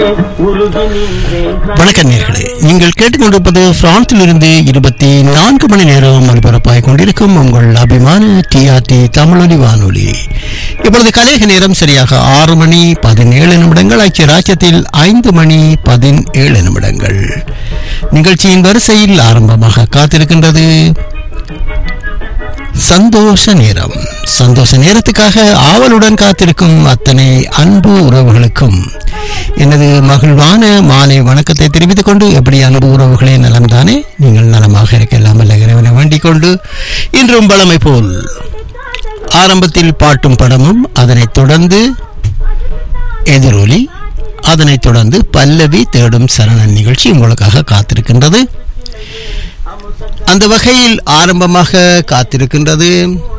வணக்கம் நேர்களே நீங்கள் கேட்டுக்கொண்டிருப்பது பிரான்சிலிருந்து இருபத்தி நான்கு மணி நேரம் ஒலிபரப்பாய் கொண்டிருக்கும் உங்கள் அபிமான டிஆர்டி தமிழொலி வானொலி இப்பொழுது கலேக நேரம் சரியாக ஆறு மணி பதினேழு நிமிடங்கள் ஐக்கிய ராஜ்யத்தில் ஐந்து மணி பதினேழு நிமிடங்கள் நிகழ்ச்சியின் வரிசையில் ஆரம்பமாக காத்திருக்கின்றது சந்தோஷ நேரம் சந்தோஷ நேரத்துக்காக ஆவலுடன் காத்திருக்கும் அத்தனை அன்பு உறவுகளுக்கும் எனது மகிழ்வான மாலை வணக்கத்தை தெரிவித்துக் கொண்டு எப்படி அன்பு உறவுகளே நலம்தானே நீங்கள் நலமாக இருக்கலாம் அல்ல இறைவனை வேண்டிக் கொண்டு இன்றும் பழமை போல் ஆரம்பத்தில் பாட்டும் படமும் அதனைத் தொடர்ந்து எதிரொலி அதனைத் தொடர்ந்து பல்லவி தேடும் சரணன் நிகழ்ச்சி உங்களுக்காக காத்திருக்கின்றது அந்த வகையில் ஆரம்பமாக காத்திருக்கின்றது